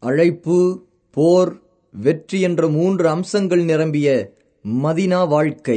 அழைப்பு போர் வெற்றி என்ற மூன்று அம்சங்கள் நிரம்பிய மதினா வாழ்க்கை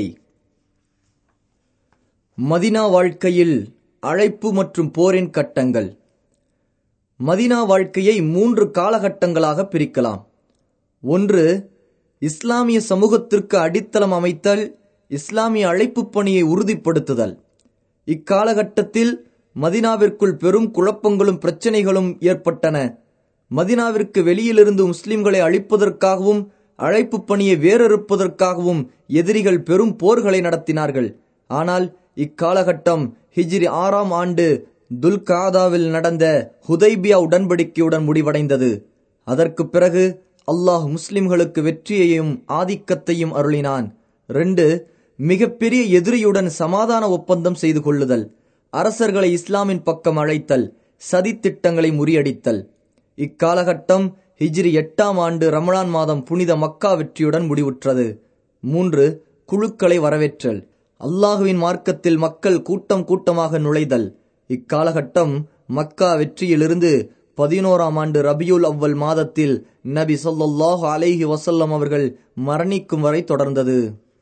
மதினா வாழ்க்கையில் அழைப்பு மற்றும் போரின் கட்டங்கள் மதினா வாழ்க்கையை மூன்று காலகட்டங்களாக பிரிக்கலாம் ஒன்று இஸ்லாமிய சமூகத்திற்கு அடித்தளம் அமைத்தல் இஸ்லாமிய அழைப்பு பணியை உறுதிப்படுத்துதல் இக்காலகட்டத்தில் மதினாவிற்குள் பெரும் குழப்பங்களும் பிரச்சனைகளும் ஏற்பட்டன மதினாவிற்கு வெளியிலிருந்து முஸ்லிம்களை அழிப்பதற்காகவும் அழைப்பு பணியை வேறறுப்பதற்காகவும் எதிரிகள் பெரும் போர்களை நடத்தினார்கள் ஆனால் இக்காலகட்டம் ஹிஜ்ரி ஆறாம் ஆண்டு துல்காதாவில் நடந்த ஹுதைபியா உடன்படிக்கையுடன் முடிவடைந்தது அதற்கு பிறகு அல்லாஹ் முஸ்லிம்களுக்கு வெற்றியையும் ஆதிக்கத்தையும் அருளினான் ரெண்டு மிகப்பெரிய எதிரியுடன் சமாதான ஒப்பந்தம் செய்து கொள்ளுதல் அரசர்களை இஸ்லாமின் பக்கம் அழைத்தல் சதித்திட்டங்களை முறியடித்தல் இக்காலகட்டம் ஹிஜ்ரி எட்டாம் ஆண்டு ரமலான் மாதம் புனித மக்கா வெற்றியுடன் முடிவுற்றது மூன்று குழுக்களை வரவேற்றல் அல்லாஹுவின் மார்க்கத்தில் மக்கள் கூட்டம் கூட்டமாக நுழைதல் இக்காலகட்டம் மக்கா வெற்றியிலிருந்து பதினோராம் ஆண்டு ரபியுல் அவ்வல் மாதத்தில் நபி சொல்லாஹு அலைஹி வசல்லம் அவர்கள் மரணிக்கும் வரை தொடர்ந்தது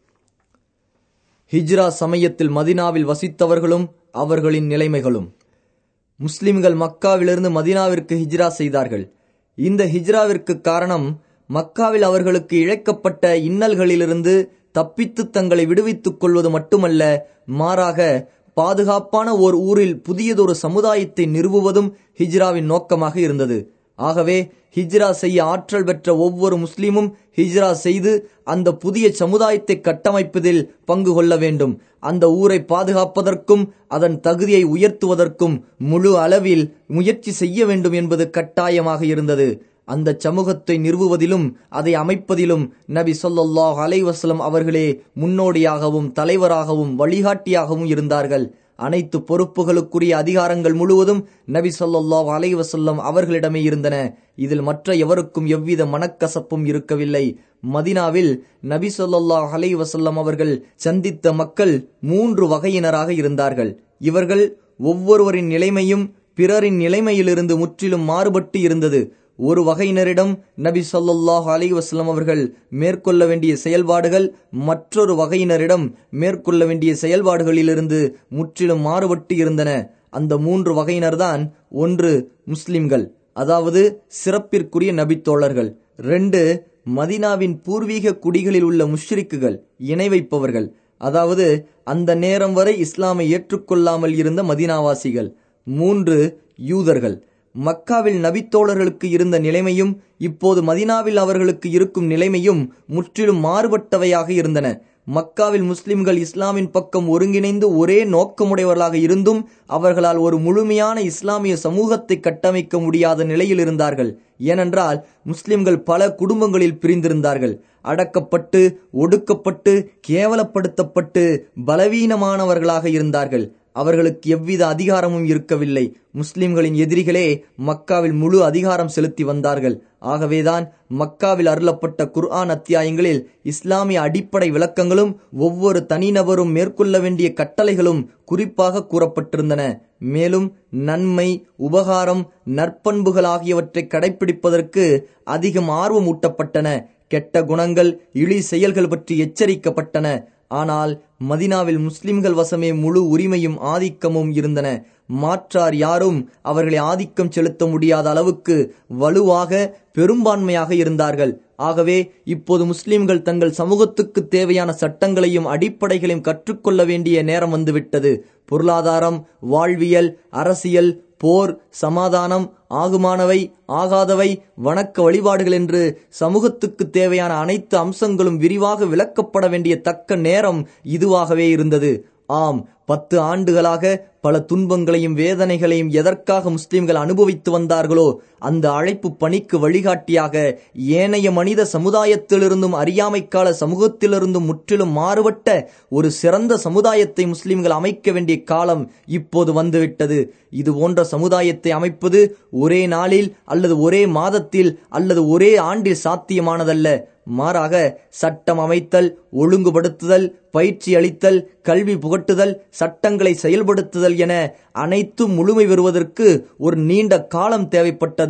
ஹிஜ்ரா சமயத்தில் மதினாவில் வசித்தவர்களும் அவர்களின் நிலைமைகளும் முஸ்லிம்கள் மக்காவிலிருந்து மதினாவிற்கு ஹிஜ்ரா செய்தார்கள் இந்த ஹிஜ்ராவிற்கு காரணம் மக்காவில் அவர்களுக்கு இழைக்கப்பட்ட இன்னல்களிலிருந்து தப்பித்து தங்களை விடுவித்துக் கொள்வது மட்டுமல்ல மாறாக பாதுகாப்பான ஓர் ஊரில் புதியதொரு சமுதாயத்தை நிறுவுவதும் ஹிஜ்ராவின் நோக்கமாக இருந்தது ஆகவே ஹிஜ்ரா செய்ய ஆற்றல் பெற்ற ஒவ்வொரு முஸ்லிமும் ஹிஜ்ரா செய்து அந்த புதிய சமுதாயத்தை கட்டமைப்பதில் பங்கு கொள்ள வேண்டும் அந்த ஊரை பாதுகாப்பதற்கும் அதன் தகுதியை உயர்த்துவதற்கும் முழு அளவில் முயற்சி செய்ய வேண்டும் என்பது கட்டாயமாக இருந்தது அந்த சமூகத்தை நிறுவுவதிலும் அதை அமைப்பதிலும் நபி சொல்லாஹ் அலைவாஸ்லம் அவர்களே முன்னோடியாகவும் தலைவராகவும் வழிகாட்டியாகவும் இருந்தார்கள் அனைத்து பொறுப்புகளுக்குரிய அதிகாரங்கள் முழுவதும் நபி சொல்லாஹ் அலைவசல்லம் அவர்களிடமே இருந்தன இதில் மற்ற எவருக்கும் எவ்வித மனக்கசப்பும் இருக்கவில்லை மதினாவில் நபி சொல்லாஹ் அலைவசல்லம் அவர்கள் சந்தித்த மக்கள் மூன்று வகையினராக இருந்தார்கள் இவர்கள் ஒவ்வொருவரின் நிலைமையும் பிறரின் நிலைமையிலிருந்து முற்றிலும் மாறுபட்டு இருந்தது ஒரு வகையினரிடம் நபி சொல்லாஹ் அலி வஸ்லம் அவர்கள் மேற்கொள்ள வேண்டிய செயல்பாடுகள் மற்றொரு வகையினரிடம் மேற்கொள்ள வேண்டிய செயல்பாடுகளிலிருந்து முற்றிலும் மாறுபட்டு இருந்தன அந்த மூன்று வகையினர்தான் ஒன்று முஸ்லிம்கள் அதாவது சிறப்பிற்குரிய நபித்தோழர்கள் ரெண்டு மதினாவின் பூர்வீக குடிகளில் உள்ள முஷ்ரிக்குகள் இணை வைப்பவர்கள் அதாவது அந்த நேரம் வரை இஸ்லாமை ஏற்றுக்கொள்ளாமல் இருந்த மதினாவாசிகள் மூன்று யூதர்கள் மக்காவில் நபித்தோழர்களுக்கு இருந்த நிலைமையும் இப்போது மதினாவில் அவர்களுக்கு இருக்கும் நிலைமையும் முற்றிலும் மாறுபட்டவையாக இருந்தன மக்காவில் முஸ்லிம்கள் இஸ்லாமின் பக்கம் ஒருங்கிணைந்து ஒரே நோக்கமுடையவர்களாக இருந்தும் அவர்களால் ஒரு முழுமையான இஸ்லாமிய சமூகத்தை கட்டமைக்க முடியாத நிலையில் இருந்தார்கள் ஏனென்றால் முஸ்லிம்கள் பல குடும்பங்களில் பிரிந்திருந்தார்கள் அடக்கப்பட்டு ஒடுக்கப்பட்டு கேவலப்படுத்தப்பட்டு பலவீனமானவர்களாக இருந்தார்கள் அவர்களுக்கு எவ்வித அதிகாரமும் இருக்கவில்லை முஸ்லிம்களின் எதிரிகளே மக்காவில் முழு அதிகாரம் செலுத்தி வந்தார்கள் ஆகவேதான் மக்காவில் அருளப்பட்ட குர்ஆன் அத்தியாயங்களில் இஸ்லாமிய அடிப்படை விளக்கங்களும் ஒவ்வொரு தனிநபரும் மேற்கொள்ள வேண்டிய கட்டளைகளும் குறிப்பாக கூறப்பட்டிருந்தன மேலும் நன்மை உபகாரம் நற்பண்புகள் ஆகியவற்றை கடைபிடிப்பதற்கு அதிகம் ஆர்வம் ஊட்டப்பட்டன கெட்ட குணங்கள் இழி செயல்கள் பற்றி எச்சரிக்கப்பட்டன ஆனால் மதினாவில் முஸ்லிம்கள் வசமே முழு உரிமையும் ஆதிக்கமும் இருந்தன மாற்றார் யாரும் அவர்களை ஆதிக்கம் செலுத்த முடியாத அளவுக்கு வலுவாக பெரும்பான்மையாக இருந்தார்கள் ஆகவே இப்போது முஸ்லிம்கள் தங்கள் சமூகத்துக்கு தேவையான சட்டங்களையும் அடிப்படைகளையும் கற்றுக்கொள்ள வேண்டிய நேரம் வந்துவிட்டது பொருளாதாரம் வாழ்வியல் அரசியல் போர் சமாதானம் ஆகுமானவை ஆகாதவை வணக்க வழிபாடுகள் என்று சமூகத்துக்கு தேவையான அனைத்து அம்சங்களும் விரிவாக விளக்கப்பட வேண்டிய தக்க நேரம் இதுவாகவே இருந்தது ஆம் பத்து ஆண்டுகளாக பல துன்பங்களையும் வேதனைகளையும் எதற்காக முஸ்லிம்கள் அனுபவித்து வந்தார்களோ அந்த அழைப்பு பணிக்கு வழிகாட்டியாக ஏனைய மனித சமுதாயத்திலிருந்தும் அறியாமைக்கால சமூகத்திலிருந்தும் முற்றிலும் மாறுபட்ட ஒரு சிறந்த சமுதாயத்தை முஸ்லிம்கள் அமைக்க வேண்டிய காலம் இப்போது வந்துவிட்டது இது போன்ற சமுதாயத்தை அமைப்பது ஒரே நாளில் அல்லது ஒரே மாதத்தில் அல்லது ஒரே ஆண்டில் சாத்தியமானதல்ல மாறாக சட்டம் அமைத்தல் ஒழுங்குபடுத்துதல் பயிற்சி அளித்தல் கல்வி புகட்டுதல் சட்டங்களை செயல்படுத்துதல் என அனைத்தும் முழுமை பெறுவதற்கு ஒரு நீண்ட காலம் தேவைப்பட்டது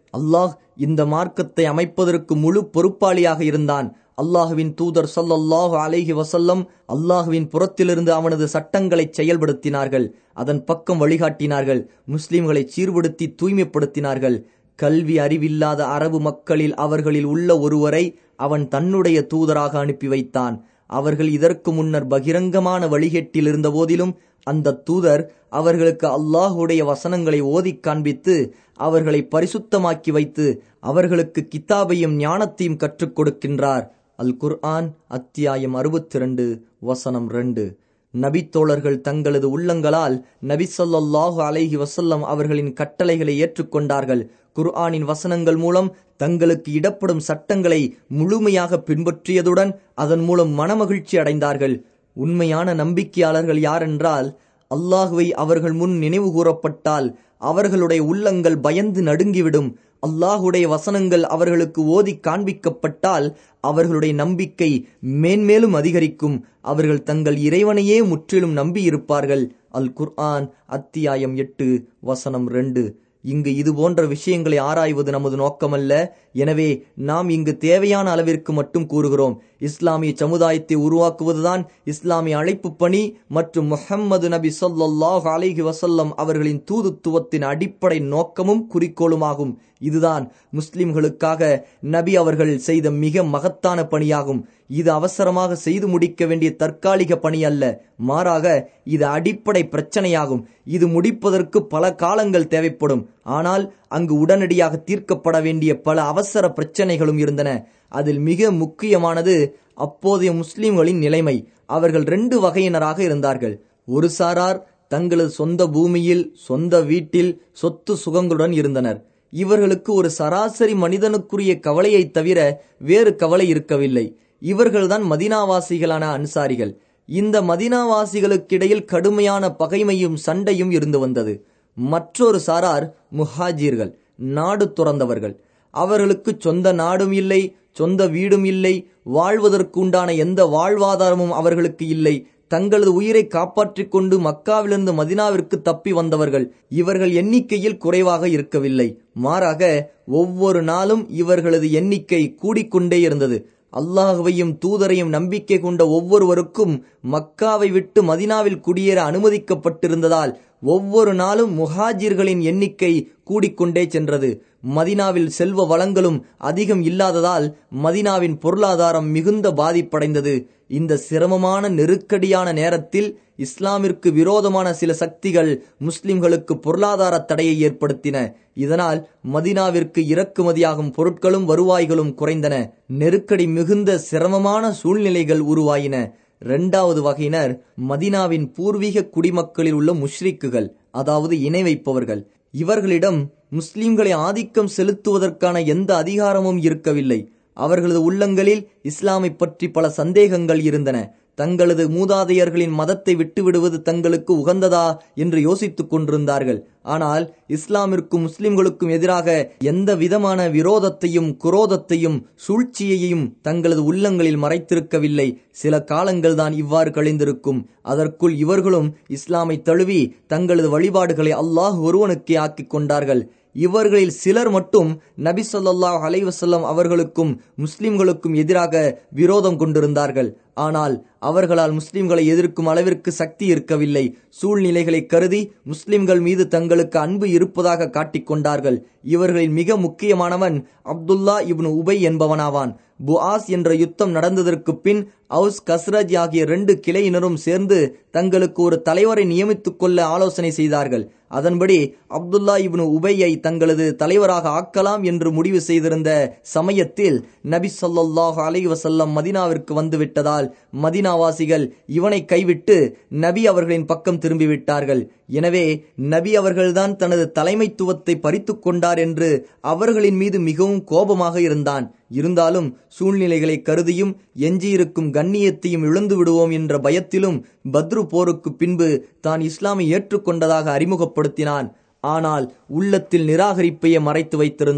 அல்லாஹ் இந்த மார்க்கத்தை அமைப்பதற்கு முழு பொறுப்பாளியாக இருந்தான் அல்லாஹுவின் தூதர் சொல்லல்லாஹு அலைஹி வசல்லம் அல்லாஹுவின் புறத்திலிருந்து அவனது சட்டங்களை செயல்படுத்தினார்கள் அதன் பக்கம் வழிகாட்டினார்கள் முஸ்லிம்களை சீர்படுத்தி தூய்மைப்படுத்தினார்கள் கல்வி அறிவில்லாத அரபு மக்களில் அவர்களில் உள்ள ஒருவரை அவன் தன்னுடைய தூதராக அனுப்பி வைத்தான் அவர்கள் இதற்கு முன்னர் பகிரங்கமான வழிகேட்டில் இருந்த போதிலும் அந்த தூதர் அவர்களுக்கு அல்லாஹுடைய வசனங்களை ஓதி காண்பித்து அவர்களை பரிசுத்தமாக்கி வைத்து அவர்களுக்கு கித்தாபையும் ஞானத்தையும் கற்றுக் கொடுக்கின்றார் அல் குர்ஆன் அத்தியாயம் அறுபத்தி ரெண்டு வசனம் ரெண்டு நபித்தோழர்கள் தங்களது உள்ளங்களால் நபி சொல்லாஹு அலைஹி வசல்லம் அவர்களின் கட்டளைகளை ஏற்றுக்கொண்டார்கள் குர்ஆனின் வசனங்கள் மூலம் தங்களுக்கு இடப்படும் சட்டங்களை முழுமையாக பின்பற்றியதுடன் அதன் மூலம் மனமகிழ்ச்சி அடைந்தார்கள் உண்மையான நம்பிக்கையாளர்கள் யாரென்றால் அல்லாஹுவை அவர்கள் முன் நினைவு கூறப்பட்டால் அவர்களுடைய உள்ளங்கள் பயந்து நடுங்கிவிடும் அல்லாஹுடைய வசனங்கள் அவர்களுக்கு ஓதி காண்பிக்கப்பட்டால் அவர்களுடைய நம்பிக்கை மேன்மேலும் அதிகரிக்கும் அவர்கள் தங்கள் இறைவனையே முற்றிலும் நம்பியிருப்பார்கள் அல் குர்ஆன் அத்தியாயம் எட்டு வசனம் ரெண்டு இங்கு இது போன்ற விஷயங்களை ஆராய்வது நமது நோக்கமல்ல எனவே நாம் இங்கு தேவையான அளவிற்கு மட்டும் கூறுகிறோம் இஸ்லாமிய சமுதாயத்தை உருவாக்குவதுதான் இஸ்லாமிய அழைப்பு பணி மற்றும் முஹம்மது நபி சொல்லாஹ் அலிஹி வசல்லம் அவர்களின் தூதுத்துவத்தின் அடிப்படை நோக்கமும் குறிக்கோளுமாகும் இதுதான் முஸ்லிம்களுக்காக நபி அவர்கள் செய்த மிக மகத்தான பணியாகும் இது அவசரமாக செய்து முடிக்க வேண்டிய தற்காலிக பணி அல்ல மாறாக இது அடிப்படை பிரச்சனையாகும் இது முடிப்பதற்கு பல காலங்கள் தேவைப்படும் ஆனால் அங்கு உடனடியாக தீர்க்கப்பட வேண்டிய பல அவசர பிரச்சனைகளும் இருந்தன அதில் மிக முக்கியமானது அப்போதைய முஸ்லிம்களின் நிலைமை அவர்கள் ரெண்டு வகையினராக இருந்தார்கள் ஒரு சாரார் தங்களது சொந்த பூமியில் சொந்த வீட்டில் சொத்து சுகங்களுடன் இருந்தனர் இவர்களுக்கு ஒரு சராசரி மனிதனுக்குரிய கவலையை தவிர வேறு கவலை இருக்கவில்லை இவர்கள்தான் மதினாவாசிகளான அன்சாரிகள் இந்த மதினாவாசிகளுக்கிடையில் கடுமையான பகைமையும் சண்டையும் இருந்து வந்தது மற்றொரு சாரார் முஹாஜிர்கள் நாடு துறந்தவர்கள் அவர்களுக்கு சொந்த நாடும் இல்லை சொந்த வீடும் இல்லை வாழ்வதற்கு உண்டான எந்த வாழ்வாதாரமும் அவர்களுக்கு இல்லை தங்களது உயிரை காப்பாற்றிக் கொண்டு மக்காவிலிருந்து மதினாவிற்கு தப்பி வந்தவர்கள் இவர்கள் எண்ணிக்கையில் குறைவாக இருக்கவில்லை மாறாக ஒவ்வொரு நாளும் இவர்களது எண்ணிக்கை கூடிக்கொண்டே இருந்தது அல்லாஹுவையும் தூதரையும் நம்பிக்கை கொண்ட ஒவ்வொருவருக்கும் மக்காவை விட்டு மதினாவில் குடியேற அனுமதிக்கப்பட்டிருந்ததால் ஒவ்வொரு நாளும் முஹாஜிர்களின் எண்ணிக்கை கூடிக்கொண்டே சென்றது மதினாவில் செல்வ வளங்களும் அதிகம் இல்லாததால் மதினாவின் பொருளாதாரம் மிகுந்த பாதிப்படைந்தது இந்த சிரமமான நெருக்கடியான நேரத்தில் இஸ்லாமிற்கு விரோதமான சில சக்திகள் முஸ்லிம்களுக்கு பொருளாதார தடையை ஏற்படுத்தின இதனால் மதினாவிற்கு இறக்குமதியாகும் பொருட்களும் வருவாய்களும் குறைந்தன நெருக்கடி மிகுந்த சிரமமான சூழ்நிலைகள் உருவாயின இரண்டாவது வகையினர் மதினாவின் பூர்வீக குடிமக்களில் உள்ள முஷ்ரிக்குகள் அதாவது இணை வைப்பவர்கள் இவர்களிடம் முஸ்லிம்களை ஆதிக்கம் செலுத்துவதற்கான எந்த அதிகாரமும் இருக்கவில்லை அவர்களது உள்ளங்களில் இஸ்லாமை பற்றி பல சந்தேகங்கள் இருந்தன தங்களது மூதாதையர்களின் மதத்தை விட்டுவிடுவது தங்களுக்கு உகந்ததா என்று யோசித்துக் கொண்டிருந்தார்கள் ஆனால் இஸ்லாமிற்கும் முஸ்லிம்களுக்கும் எதிராக எந்த விதமான விரோதத்தையும் குரோதத்தையும் சூழ்ச்சியையும் தங்களது உள்ளங்களில் மறைத்திருக்கவில்லை சில காலங்கள் தான் இவ்வாறு கழிந்திருக்கும் அதற்குள் இவர்களும் இஸ்லாமை தழுவி தங்களது வழிபாடுகளை அல்லாஹ் ஒருவனுக்கே ஆக்கிக் கொண்டார்கள் இவர்களில் சிலர் மட்டும் நபி சொல்லாஹ் அலைவசல்லம் அவர்களுக்கும் முஸ்லிம்களுக்கும் எதிராக விரோதம் கொண்டிருந்தார்கள் ஆனால் அவர்களால் முஸ்லிம்களை எதிர்க்கும் அளவிற்கு சக்தி இருக்கவில்லை சூழ்நிலைகளை கருதி முஸ்லிம்கள் மீது தங்களுக்கு அன்பு இருப்பதாக காட்டிக்கொண்டார்கள் இவர்களில் மிக முக்கியமானவன் அப்துல்லா இப்னு உபை என்பவனாவான் புஆஸ் என்ற யுத்தம் நடந்ததற்கு பின் அவுஸ் கஸ்ரஜ் ஆகிய ரெண்டு கிளையினரும் சேர்ந்து தங்களுக்கு ஒரு தலைவரை நியமித்துக் கொள்ள ஆலோசனை செய்தார்கள் அதன்படி அப்துல்லா இப்னு உபையை தங்களது தலைவராக ஆக்கலாம் என்று முடிவு செய்திருந்த சமயத்தில் நபி சொல்லாஹு அலை வசல்லம் மதினாவிற்கு வந்துவிட்டதால் மதினாவாசிகள் இவனை கைவிட்டு நபி அவர்களின் பக்கம் திரும்பிவிட்டார்கள் எனவே நபி அவர்கள்தான் தனது தலைமைத்துவத்தை பறித்து கொண்டார் என்று அவர்களின் மீது மிகவும் கோபமாக இருந்தான் இருந்தாலும் சூழ்நிலைகளை கருதியும் எஞ்சியிருக்கும் கண்ணியத்தையும் இழந்து விடுவோம் என்ற பயத்திலும் பத்ரு போருக்கு பின்பு தான் இஸ்லாமை ஏற்றுக்கொண்டதாக அறிமுகப்படுத்தினான் ஆனால் உள்ளத்தில் நிராகரிப்பையே மறைத்து வைத்திருந்தான்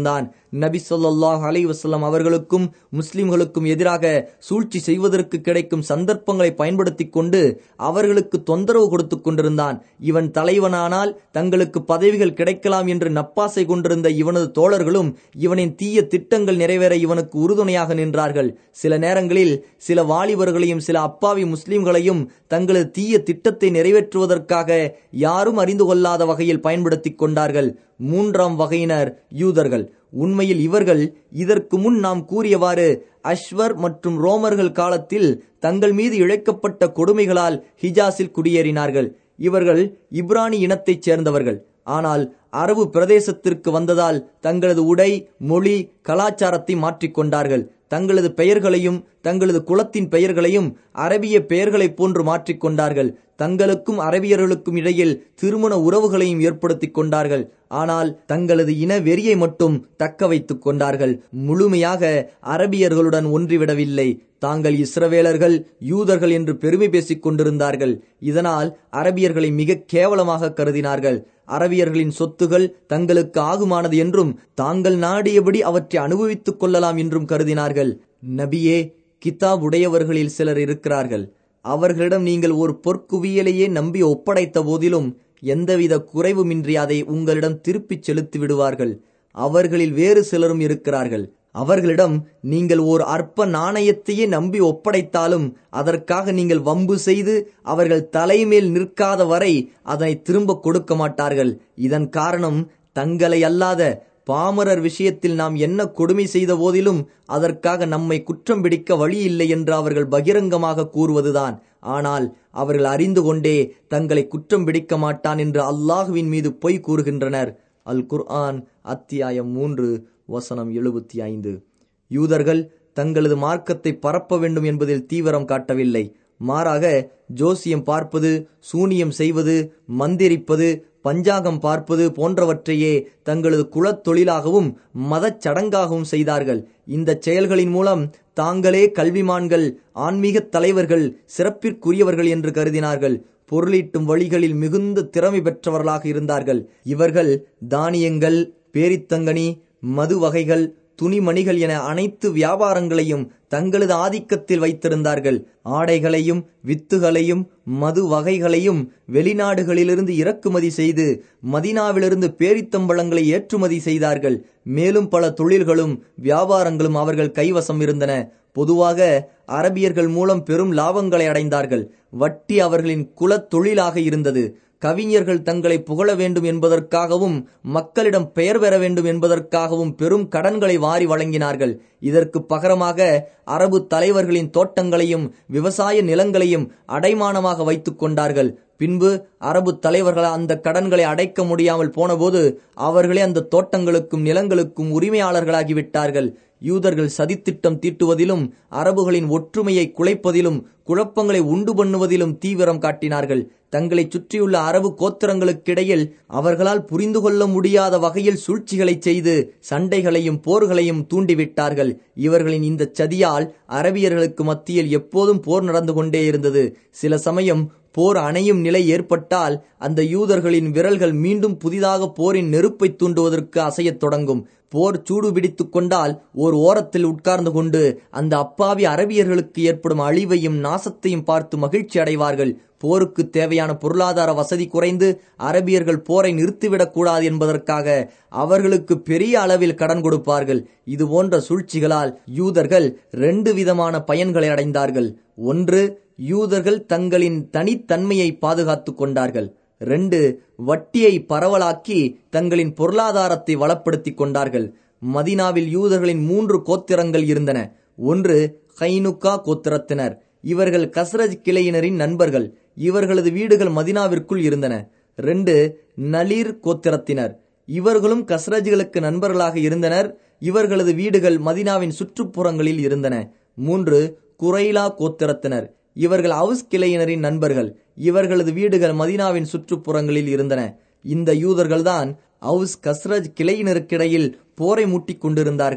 நபி சொல்லாஹ் அலை வசல்லம் அவர்களுக்கும் முஸ்லிம்களுக்கும் எதிராக சூழ்ச்சி செய்வதற்கு கிடைக்கும் சந்தர்ப்பங்களை பயன்படுத்தி கொண்டு அவர்களுக்கு தொந்தரவு கொடுத்து கொண்டிருந்தான் இவன் தலைவனானால் தங்களுக்கு பதவிகள் கிடைக்கலாம் என்று நப்பாசை கொண்டிருந்த இவனது தோழர்களும் இவனின் தீய திட்டங்கள் நிறைவேற இவனுக்கு உறுதுணையாக நின்றார்கள் சில நேரங்களில் சில வாலிபர்களையும் சில அப்பாவி முஸ்லிம்களையும் தங்களது தீய திட்டத்தை நிறைவேற்றுவதற்காக யாரும் அறிந்து கொள்ளாத வகையில் பயன்படுத்திக் கொண்டார்கள் மூன்றாம் வகையினர் யூதர்கள் உண்மையில் இவர்கள் இதற்கு முன் நாம் கூறியவாறு அஸ்வர் மற்றும் ரோமர்கள் காலத்தில் தங்கள் மீது இழைக்கப்பட்ட கொடுமைகளால் ஹிஜாஸில் குடியேறினார்கள் இவர்கள் இப்ரானி இனத்தைச் சேர்ந்தவர்கள் ஆனால் அரபு பிரதேசத்திற்கு வந்ததால் தங்களது உடை மொழி கலாச்சாரத்தை மாற்றிக்கொண்டார்கள் தங்களது பெயர்களையும் தங்களது குலத்தின் பெயர்களையும் அரபிய பெயர்களைப் போன்று மாற்றிக்கொண்டார்கள் தங்களுக்கும் அரபியர்களுக்கும் இடையில் திருமண உறவுகளையும் ஏற்படுத்திக் கொண்டார்கள் ஆனால் தங்களது இன வெறியை மட்டும் தக்க வைத்துக் கொண்டார்கள் முழுமையாக அரபியர்களுடன் ஒன்றிவிடவில்லை தாங்கள் இஸ்ரவேலர்கள் யூதர்கள் என்று பெருமை பேசிக் கொண்டிருந்தார்கள் இதனால் அரபியர்களை மிக கேவலமாக கருதினார்கள் அரபியர்களின் சொத்துகள் தங்களுக்கு ஆகுமானது என்றும் தாங்கள் நாடியபடி அவற்றை அனுபவித்துக் கொள்ளலாம் என்றும் கருதினார்கள் நபியே கிதாப் உடையவர்களில் சிலர் இருக்கிறார்கள் அவர்களிடம் நீங்கள் ஒரு பொற்குவியலையே நம்பி ஒப்படைத்த போதிலும் எந்தவித குறைவுமின்றி அதை உங்களிடம் திருப்பிச் செலுத்தி விடுவார்கள் அவர்களில் வேறு சிலரும் இருக்கிறார்கள் அவர்களிடம் நீங்கள் ஓர் அற்ப நாணயத்தையே நம்பி ஒப்படைத்தாலும் அதற்காக நீங்கள் வம்பு செய்து அவர்கள் தலைமேல் நிற்காத வரை அதனை திரும்ப கொடுக்க மாட்டார்கள் இதன் காரணம் தங்களை அல்லாத பாமரர் விஷயத்தில் நாம் என்ன கொடுமை செய்த போதிலும் அதற்காக நம்மை குற்றம் பிடிக்க வழி இல்லை என்று அவர்கள் பகிரங்கமாக கூறுவதுதான் ஆனால் அவர்கள் அறிந்து கொண்டே தங்களை குற்றம் பிடிக்க மாட்டான் என்று அல்லாஹுவின் மீது பொய் கூறுகின்றனர் அல் குர்ஆன் அத்தியாயம் மூன்று வசனம் எழுபத்தி ஐந்து யூதர்கள் தங்களது மார்க்கத்தை பரப்ப வேண்டும் என்பதில் தீவிரம் காட்டவில்லை மாறாக ஜோசியம் பார்ப்பது சூனியம் செய்வது மந்திரிப்பது பஞ்சாகம் பார்ப்பது போன்றவற்றையே தங்களது குலத் தொழிலாகவும் மதச் சடங்காகவும் செய்தார்கள் இந்த செயல்களின் மூலம் தாங்களே கல்விமான்கள் ஆன்மீக தலைவர்கள் சிறப்பிற்குரியவர்கள் என்று கருதினார்கள் பொருளீட்டும் வழிகளில் மிகுந்த திறமை பெற்றவர்களாக இருந்தார்கள் இவர்கள் தானியங்கள் பேரித்தங்கனி மது வகைகள் துணிமணிகள் என அனைத்து வியாபாரங்களையும் தங்களது ஆதிக்கத்தில் வைத்திருந்தார்கள் ஆடைகளையும் வித்துகளையும் மது வகைகளையும் வெளிநாடுகளிலிருந்து இறக்குமதி செய்து மதினாவிலிருந்து பேரித்தம்பழங்களை ஏற்றுமதி செய்தார்கள் மேலும் பல தொழில்களும் வியாபாரங்களும் அவர்கள் கைவசம் இருந்தன பொதுவாக அரபியர்கள் மூலம் பெரும் லாபங்களை அடைந்தார்கள் வட்டி அவர்களின் குலத் தொழிலாக இருந்தது கவிஞர்கள் தங்களை புகழ வேண்டும் என்பதற்காகவும் மக்களிடம் பெயர் பெற வேண்டும் என்பதற்காகவும் பெரும் கடன்களை வாரி வழங்கினார்கள் இதற்கு பகரமாக அரபு தலைவர்களின் தோட்டங்களையும் விவசாய நிலங்களையும் அடைமானமாக வைத்துக் கொண்டார்கள் பின்பு அரபு தலைவர்கள் அந்த கடன்களை அடைக்க முடியாமல் போனபோது அவர்களே அந்த தோட்டங்களுக்கும் நிலங்களுக்கும் உரிமையாளர்களாகிவிட்டார்கள் யூதர்கள் சதித்திட்டம் தீட்டுவதிலும் அரபுகளின் ஒற்றுமையை குலைப்பதிலும் குழப்பங்களை உண்டு பண்ணுவதிலும் தீவிரம் காட்டினார்கள் தங்களை சுற்றியுள்ள அரபு கோத்திரங்களுக்கிடையில் அவர்களால் புரிந்து கொள்ள முடியாத வகையில் சூழ்ச்சிகளை செய்து சண்டைகளையும் போர்களையும் தூண்டிவிட்டார்கள் இவர்களின் இந்த சதியால் அரபியர்களுக்கு மத்தியில் எப்போதும் போர் நடந்து கொண்டே இருந்தது சில சமயம் போர் அணையும் நிலை ஏற்பட்டால் அந்த யூதர்களின் விரல்கள் மீண்டும் புதிதாக போரின் நெருப்பை தூண்டுவதற்கு அசையத் தொடங்கும் போர் சூடு பிடித்துக் கொண்டால் ஓர் ஓரத்தில் உட்கார்ந்து கொண்டு அந்த அப்பாவி அரபியர்களுக்கு ஏற்படும் அழிவையும் நாசத்தையும் பார்த்து மகிழ்ச்சி அடைவார்கள் போருக்கு தேவையான பொருளாதார வசதி குறைந்து அரபியர்கள் போரை நிறுத்திவிடக் கூடாது என்பதற்காக அவர்களுக்கு பெரிய அளவில் கடன் கொடுப்பார்கள் இது போன்ற சூழ்ச்சிகளால் யூதர்கள் ரெண்டு விதமான பயன்களை அடைந்தார்கள் ஒன்று யூதர்கள் தங்களின் தனித்தன்மையை பாதுகாத்துக் கொண்டார்கள் ரெண்டு வட்டியை பரவலாக்கி தங்களின் பொருளாதாரத்தை வளப்படுத்திக் கொண்டார்கள் மதினாவில் யூதர்களின் மூன்று கோத்திரங்கள் இருந்தன ஒன்று ஹைனுக்கா கோத்திரத்தினர் இவர்கள் கஸ்ரஜ் கிளையினரின் நண்பர்கள் இவர்களது வீடுகள் மதினாவிற்குள் இருந்தன ரெண்டு நலீர் கோத்திரத்தினர் இவர்களும் கஸ்ரஜ்களுக்கு நண்பர்களாக இருந்தனர் இவர்களது வீடுகள் மதினாவின் சுற்றுப்புறங்களில் இருந்தன மூன்று குரைலா கோத்திரத்தினர் இவர்கள் அவுஸ் கிளையினரின் நண்பர்கள் இவர்களது வீடுகள் மதினாவின் சுற்றுப்புறங்களில் இருந்தன இந்த யூதர்கள்தான் அவுஸ் கஸ்ரஜ் கிளையினருக்கிடையில் போரை மூட்டிக் கொண்டிருந்தார்கள்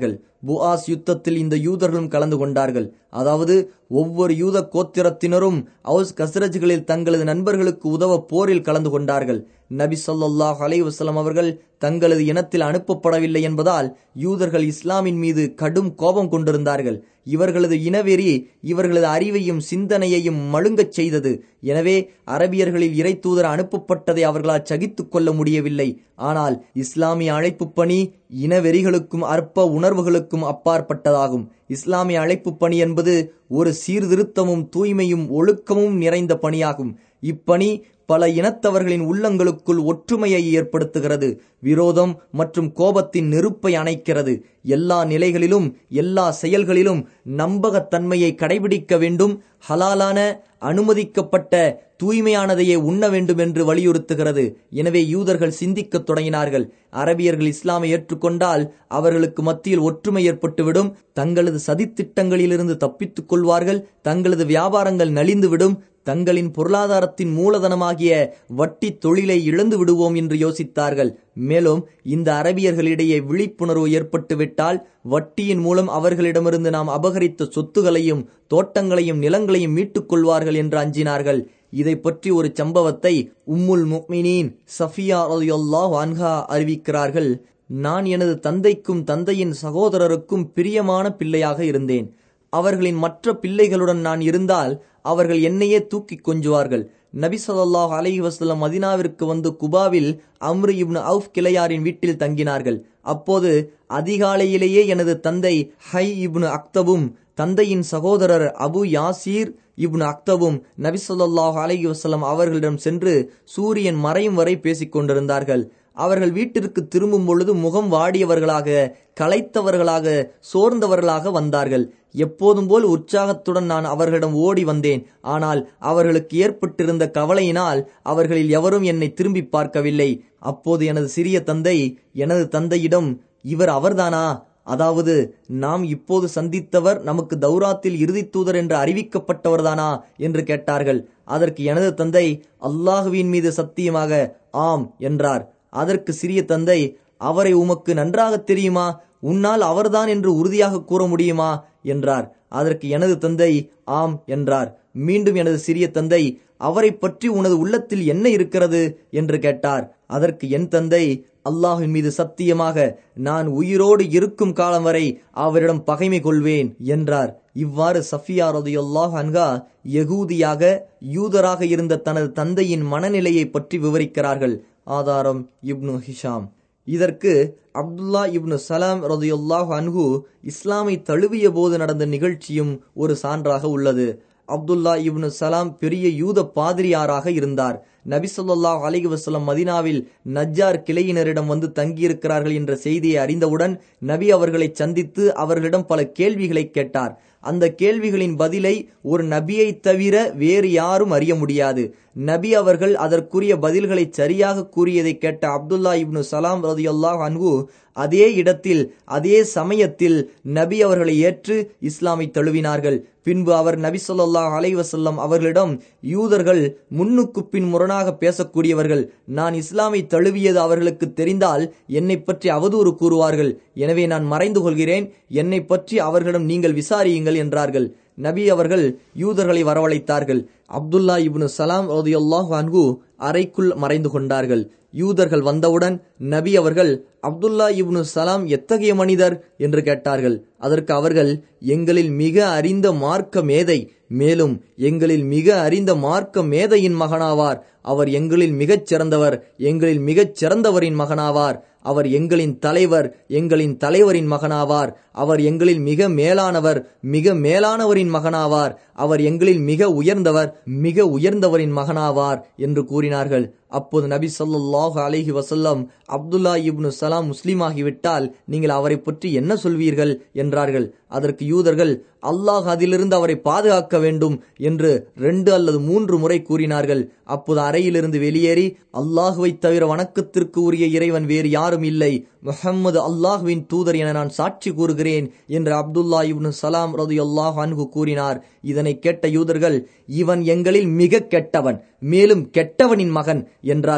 புஆஸ் யுத்தத்தில் இந்த யூதர்களும் கலந்து கொண்டார்கள் அதாவது ஒவ்வொரு யூத கோத்திரத்தினரும் அவுஸ் கசரஜ்களில் தங்களது நண்பர்களுக்கு உதவ போரில் கலந்து கொண்டார்கள் நபி சொல்லாஹ் அலை வசலம் அவர்கள் தங்களது இனத்தில் அனுப்பப்படவில்லை என்பதால் யூதர்கள் இஸ்லாமின் மீது கடும் கோபம் கொண்டிருந்தார்கள் இவர்களது இனவெறி இவர்களது அறிவையும் சிந்தனையையும் மழுங்கச் செய்தது எனவே அரபியர்களில் இறை தூதர் அனுப்பப்பட்டதை அவர்களால் சகித்துக் கொள்ள முடியவில்லை ஆனால் இஸ்லாமிய அழைப்பு பணி இனவெறிகளுக்கும் அற்ப உணர்வுகளுக்கும் அப்பாற்பட்டதாகும் இஸ்லாமிய அழைப்பு பணி என்பது ஒரு சீர்திருத்தமும் தூய்மையும் ஒழுக்கமும் நிறைந்த பணியாகும் இப்பணி பல இனத்தவர்களின் உள்ளங்களுக்குள் ஒற்றுமையை ஏற்படுத்துகிறது விரோதம் மற்றும் கோபத்தின் நெருப்பை அணைக்கிறது எல்லா நிலைகளிலும் எல்லா செயல்களிலும் நம்பகத்தன்மையை கடைபிடிக்க வேண்டும் ஹலாலான அனுமதிக்கப்பட்ட தூய்மையானதையே உண்ண வேண்டும் என்று வலியுறுத்துகிறது எனவே யூதர்கள் சிந்திக்கத் தொடங்கினார்கள் அரபியர்கள் இஸ்லாமை ஏற்றுக்கொண்டால் அவர்களுக்கு மத்தியில் ஒற்றுமை ஏற்பட்டுவிடும் தங்களது சதித்திட்டங்களிலிருந்து தப்பித்துக் கொள்வார்கள் தங்களது வியாபாரங்கள் நலிந்துவிடும் தங்களின் பொருளாதாரத்தின் மூலதனமாகிய வட்டி தொழிலை இழந்து விடுவோம் என்று யோசித்தார்கள் மேலும் இந்த அரபியர்களிடையே விழிப்புணர்வு ஏற்பட்டுவிட்டால் வட்டியின் மூலம் அவர்களிடமிருந்து நாம் அபகரித்த சொத்துகளையும் தோட்டங்களையும் நிலங்களையும் மீட்டுக் கொள்வார்கள் என்று அஞ்சினார்கள் இதை பற்றி ஒரு சம்பவத்தை உம்முல் முக்மினீன் சஃபியா ரலியல்லாஹு அன்ஹா அறிவிக்கிறார்கள் நான் எனது தந்தைக்கும் தந்தையின் சகோதரருக்கும் பிரியமான பிள்ளையாக இருந்தேன் அவர்களின் மற்ற பிள்ளைகளுடன் நான் இருந்தால் அவர்கள் என்னையே தூக்கி கொஞ்சுவார்கள் நபி சொல்லாஹ் அலஹி வசல்லம் மதினாவிற்கு வந்து குபாவில் அம்ரு இப்னு அவுஃப் கிளையாரின் வீட்டில் தங்கினார்கள் அப்போது அதிகாலையிலேயே எனது தந்தை ஹை இப்னு அக்தபும் தந்தையின் சகோதரர் அபு யாசீர் இப்னு அக்தபும் நபி சொல்லாஹ் அலஹி வசல்லம் அவர்களிடம் சென்று சூரியன் மறையும் வரை பேசிக் கொண்டிருந்தார்கள் அவர்கள் வீட்டிற்கு திரும்பும் பொழுது முகம் வாடியவர்களாக களைத்தவர்களாக சோர்ந்தவர்களாக வந்தார்கள் எப்போதும் போல் உற்சாகத்துடன் நான் அவர்களிடம் ஓடி வந்தேன் ஆனால் அவர்களுக்கு ஏற்பட்டிருந்த கவலையினால் அவர்களில் எவரும் என்னை திரும்பி பார்க்கவில்லை அப்போது எனது சிறிய தந்தை எனது தந்தையிடம் இவர் அவர்தானா அதாவது நாம் இப்போது சந்தித்தவர் நமக்கு தௌராத்தில் இறுதி தூதர் என்று அறிவிக்கப்பட்டவர்தானா என்று கேட்டார்கள் அதற்கு எனது தந்தை அல்லாஹுவின் மீது சத்தியமாக ஆம் என்றார் அதற்கு சிறிய தந்தை அவரை உமக்கு நன்றாக தெரியுமா உன்னால் அவர்தான் என்று உறுதியாக கூற முடியுமா என்றார் அதற்கு எனது தந்தை ஆம் என்றார் மீண்டும் எனது சிறிய தந்தை அவரை பற்றி உனது உள்ளத்தில் என்ன இருக்கிறது என்று கேட்டார் அதற்கு என் தந்தை அல்லாஹின் மீது சத்தியமாக நான் உயிரோடு இருக்கும் காலம் வரை அவரிடம் பகைமை கொள்வேன் என்றார் இவ்வாறு சஃபியா ரதியுல்லாஹ் அன்கா யகூதியாக யூதராக இருந்த தனது தந்தையின் மனநிலையை பற்றி விவரிக்கிறார்கள் ஆதாரம் இப்னு ஹிஷாம் இதற்கு அப்துல்லா இப்னு சலாம் ரதியுல்லாஹ் அன்ஹு இஸ்லாமை தழுவிய போது நடந்த நிகழ்ச்சியும் ஒரு சான்றாக உள்ளது அப்துல்லா இப்னு சலாம் பெரிய யூத பாதிரியாராக இருந்தார் நபி சொல்லாஹ் அலிக வசலம் மதினாவில் நஜ்ஜார் கிளையினரிடம் வந்து தங்கியிருக்கிறார்கள் என்ற செய்தியை அறிந்தவுடன் நபி அவர்களை சந்தித்து அவர்களிடம் பல கேள்விகளை கேட்டார் அந்த கேள்விகளின் பதிலை ஒரு நபியை தவிர வேறு யாரும் அறிய முடியாது நபி அவர்கள் அதற்குரிய பதில்களை சரியாக கூறியதை கேட்ட அப்துல்லா இப்னு சலாம் ரதியுல்லாஹ் அன்ஹு அதே இடத்தில் அதே சமயத்தில் நபி அவர்களை ஏற்று இஸ்லாமை தழுவினார்கள் பின்பு அவர் நபி சொல்லாஹ் அலைவசல்லம் அவர்களிடம் யூதர்கள் முன்னுக்கு பின் முரணாக பேசக்கூடியவர்கள் நான் இஸ்லாமை தழுவியது அவர்களுக்கு தெரிந்தால் என்னை பற்றி அவதூறு கூறுவார்கள் எனவே நான் மறைந்து கொள்கிறேன் என்னை பற்றி அவர்களிடம் நீங்கள் விசாரியுங்கள் என்றார்கள் நபி அவர்கள் யூதர்களை வரவழைத்தார்கள் அப்துல்லா இப்னு சலாம் ரதியுல்லாஹ் அன்ஹு அறைக்குள் மறைந்து கொண்டார்கள் யூதர்கள் வந்தவுடன் நபி அவர்கள் அப்துல்லா இப்னு சலாம் எத்தகைய மனிதர் என்று கேட்டார்கள் அதற்கு அவர்கள் எங்களில் மிக அறிந்த மார்க்க மேதை மேலும் எங்களில் மிக அறிந்த மார்க்க மேதையின் மகனாவார் அவர் எங்களில் மிகச் சிறந்தவர் எங்களில் மிகச் சிறந்தவரின் மகனாவார் அவர் எங்களின் தலைவர் எங்களின் தலைவரின் மகனாவார் அவர் எங்களில் மிக மேலானவர் மிக மேலானவரின் மகனாவார் அவர் எங்களில் மிக உயர்ந்தவர் மிக உயர்ந்தவரின் மகனாவார் என்று கூறினார்கள் அப்போது நபி சொல்லாஹு அலிஹி வசல்லம் அப்துல்லா இப்னு சலாம் முஸ்லீமாகிவிட்டால் நீங்கள் அவரை பற்றி என்ன சொல்வீர்கள் என்றார்கள் அதற்கு யூதர்கள் அல்லாஹ் அதிலிருந்து அவரை பாதுகாக்க வேண்டும் என்று ரெண்டு அல்லது மூன்று முறை கூறினார்கள் அப்போது அறையிலிருந்து வெளியேறி அல்லாஹுவை தவிர வணக்கத்திற்கு உரிய இறைவன் வேறு யாரும் இல்லை முஹம்மது அல்லாஹுவின் தூதர் என நான் சாட்சி கூறுகிறேன் என்று அப்துல்லா இப்னு சலாம் ரது அல்லாஹ் அன்கு கூறினார் இதனை கேட்ட யூதர்கள் இவன் எங்களில் மிக கெட்டவன் மேலும் கெட்டவனின் மகன் என்றார்கள்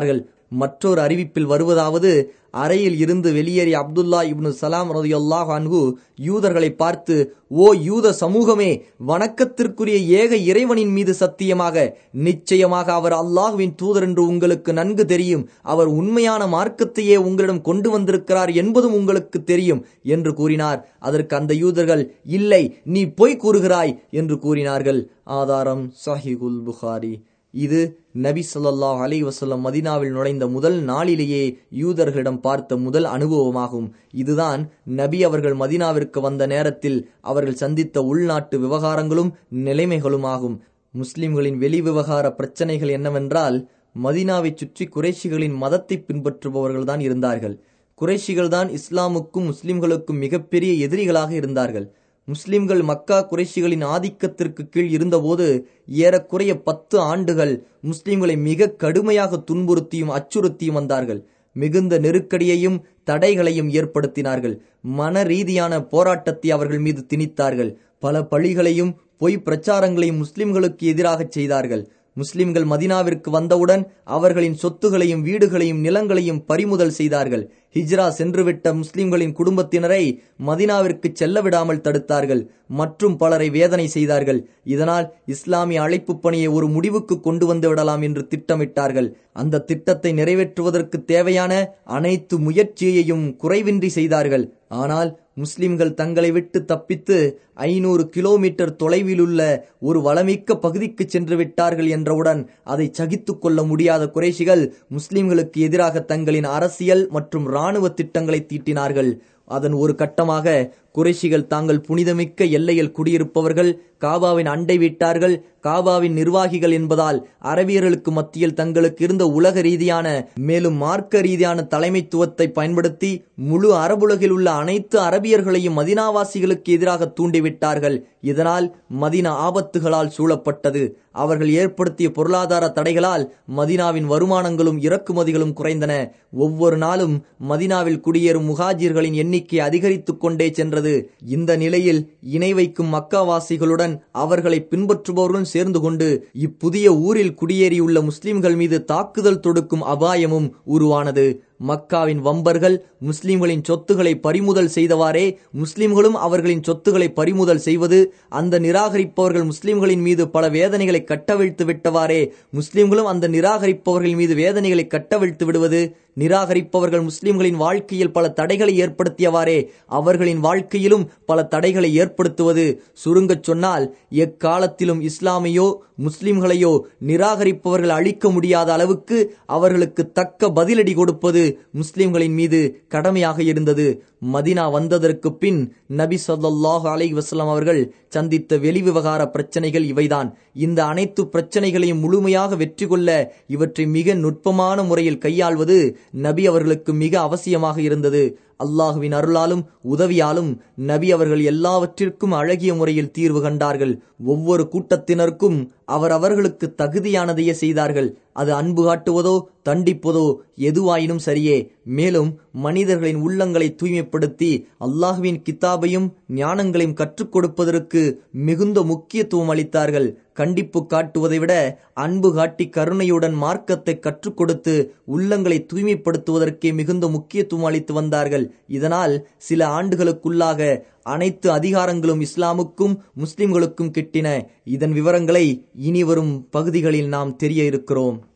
மற்றொரு அறிவிப்பில் வருவதாவது அறையில் இருந்து வெளியேறிய அப்துல்லா இப்னு சலாம் ரதியுல்லாஹ் அன்ஹு யூதர்களை பார்த்து ஓ யூத சமூகமே வணக்கத்திற்குரிய ஏக இறைவனின் மீது சத்தியமாக நிச்சயமாக அவர் அல்லாஹுவின் தூதர் என்று உங்களுக்கு நன்கு தெரியும் அவர் உண்மையான மார்க்கத்தையே உங்களிடம் கொண்டு வந்திருக்கிறார் என்பதும் உங்களுக்கு தெரியும் என்று கூறினார் அதற்கு அந்த யூதர்கள் இல்லை நீ பொய் கூறுகிறாய் என்று கூறினார்கள் ஆதாரம் சஹிகுல் புகாரி இது நபி ஸல்லல்லாஹு அலைஹி வஸல்லம் மதீனாவில் நுழைந்த முதல் நாளிலேயே யூதர்களிடம் பார்த்த முதல் அனுபவமாகும் இதுதான் நபி அவர்கள் மதீனாவிற்கு வந்த நேரத்தில் அவர்கள் சந்தித்த உள்நாட்டு விவகாரங்களும் நிலைமைகளும் ஆகும் முஸ்லிம்களின் வெளி விவகார பிரச்சனைகள் என்னவென்றால் மதீனாவை சுற்றி குறைஷிகளின் மதத்தை பின்பற்றுபவர்கள்தான் இருந்தார்கள் குறைஷிகள்தான் இஸ்லாமுக்கும் முஸ்லிம்களுக்கும் மிகப்பெரிய எதிரிகளாக இருந்தார்கள் முஸ்லிம்கள் மக்கா குறைஷிகளின் ஆதிக்கத்திற்கு கீழ் இருந்தபோது ஏறக்குறைய பத்து ஆண்டுகள் முஸ்லிம்களை மிக கடுமையாக துன்புறுத்தியும் அச்சுறுத்தியும் வந்தார்கள் மிகுந்த நெருக்கடியையும் தடைகளையும் ஏற்படுத்தினார்கள் மன ரீதியான போராட்டத்தை அவர்கள் மீது திணித்தார்கள் பல பழிகளையும் பொய் பிரச்சாரங்களையும் முஸ்லிம்களுக்கு எதிராக செய்தார்கள் முஸ்லிம்கள் மதினாவிற்கு வந்தவுடன் அவர்களின் சொத்துகளையும் வீடுகளையும் நிலங்களையும் பறிமுதல் செய்தார்கள் ஹிஜ்ரா சென்றுவிட்ட முஸ்லிம்களின் குடும்பத்தினரை மதினாவிற்கு செல்ல விடாமல் தடுத்தார்கள் மற்றும் பலரை வேதனை செய்தார்கள் இதனால் இஸ்லாமிய அழைப்பு பணியை ஒரு முடிவுக்கு கொண்டு வந்து விடலாம் என்று திட்டமிட்டார்கள் அந்த திட்டத்தை நிறைவேற்றுவதற்கு தேவையான அனைத்து முயற்சியையும் குறைவின்றி செய்தார்கள் ஆனால் முஸ்லிம்கள் தங்களை விட்டு தப்பித்து ஐநூறு கிலோமீட்டர் தொலைவில் உள்ள ஒரு வளமிக்க பகுதிக்கு சென்று விட்டார்கள் என்றவுடன் அதை சகித்துக் கொள்ள முடியாத குறைஷிகள் முஸ்லிம்களுக்கு எதிராக தங்களின் அரசியல் மற்றும் இராணுவ திட்டங்களை தீட்டினார்கள் அதன் ஒரு கட்டமாக குறைஷிகள் தாங்கள் புனிதமிக்க எல்லையில் குடியிருப்பவர்கள் காபாவின் அண்டை வீட்டார்கள் காபாவின் நிர்வாகிகள் என்பதால் அரபியர்களுக்கு மத்தியில் தங்களுக்கு இருந்த உலக ரீதியான மேலும் மார்க்க ரீதியான தலைமைத்துவத்தை பயன்படுத்தி முழு அரபுலகில் உள்ள அனைத்து அரபியர்களையும் மதினாவாசிகளுக்கு எதிராக தூண்டிவிட்டார்கள் இதனால் மதினா ஆபத்துகளால் சூழப்பட்டது அவர்கள் ஏற்படுத்திய பொருளாதார தடைகளால் மதினாவின் வருமானங்களும் இறக்குமதிகளும் குறைந்தன ஒவ்வொரு நாளும் மதினாவில் குடியேறும் முகாஜிர்களின் எண்ணிக்கை அதிகரித்துக் கொண்டே சென்றது இந்த நிலையில் இணை வைக்கும் மக்காவாசிகளுடன் அவர்களை பின்பற்றுபவர்களும் சேர்ந்து கொண்டு இப்புதிய ஊரில் குடியேறியுள்ள முஸ்லிம்கள் மீது தாக்குதல் தொடுக்கும் அபாயமும் உருவானது மக்காவின் வம்பர்கள் முஸ்லிம்களின் சொத்துக்களை பறிமுதல் செய்தவாறே முஸ்லிம்களும் அவர்களின் சொத்துக்களை பறிமுதல் செய்வது அந்த நிராகரிப்பவர்கள் முஸ்லிம்களின் மீது பல வேதனைகளை கட்டவிழ்த்து விட்டவாறே முஸ்லிம்களும் அந்த நிராகரிப்பவர்கள் மீது வேதனைகளை கட்டவிழ்த்து விடுவது நிராகரிப்பவர்கள் முஸ்லிம்களின் வாழ்க்கையில் பல தடைகளை ஏற்படுத்தியவாறே அவர்களின் வாழ்க்கையிலும் பல தடைகளை ஏற்படுத்துவது சுருங்கச் சொன்னால் எக்காலத்திலும் இஸ்லாமையோ முஸ்லிம்களையோ நிராகரிப்பவர்கள் அழிக்க முடியாத அளவுக்கு அவர்களுக்கு தக்க பதிலடி கொடுப்பது முஸ்லிம்களின் மீது கடமையாக இருந்தது மதினா வந்ததற்கு பின் நபி சொல்லாஹு அலை வசலாம் அவர்கள் சந்தித்த வெளிவிவகார பிரச்சனைகள் இவைதான் இந்த அனைத்து பிரச்சனைகளையும் முழுமையாக வெற்றி கொள்ள இவற்றை மிக நுட்பமான முறையில் கையாள்வது நபி அவர்களுக்கு மிக அவசியமாக இருந்தது அல்லாஹுவின் அருளாலும் உதவியாலும் நபி அவர்கள் எல்லாவற்றிற்கும் அழகிய முறையில் தீர்வு கண்டார்கள் ஒவ்வொரு கூட்டத்தினருக்கும் அவர் அவர்களுக்கு தகுதியானதையே செய்தார்கள் அது அன்பு காட்டுவதோ தண்டிப்பதோ எதுவாயினும் சரியே மேலும் மனிதர்களின் உள்ளங்களை தூய்மைப்படுத்தி அல்லாஹுவின் கித்தாபையும் ஞானங்களையும் கற்றுக் கொடுப்பதற்கு மிகுந்த முக்கியத்துவம் அளித்தார்கள் கண்டிப்பு காட்டுவதை விட அன்பு காட்டி கருணையுடன் மார்க்கத்தை கற்றுக் கொடுத்து உள்ளங்களை தூய்மைப்படுத்துவதற்கே மிகுந்த முக்கியத்துவம் அளித்து வந்தார்கள் இதனால் சில ஆண்டுகளுக்குள்ளாக அனைத்து அதிகாரங்களும் இஸ்லாமுக்கும் முஸ்லிம்களுக்கும் கிட்டின இதன் விவரங்களை இனி வரும் பகுதிகளில் நாம் தெரிய இருக்கிறோம்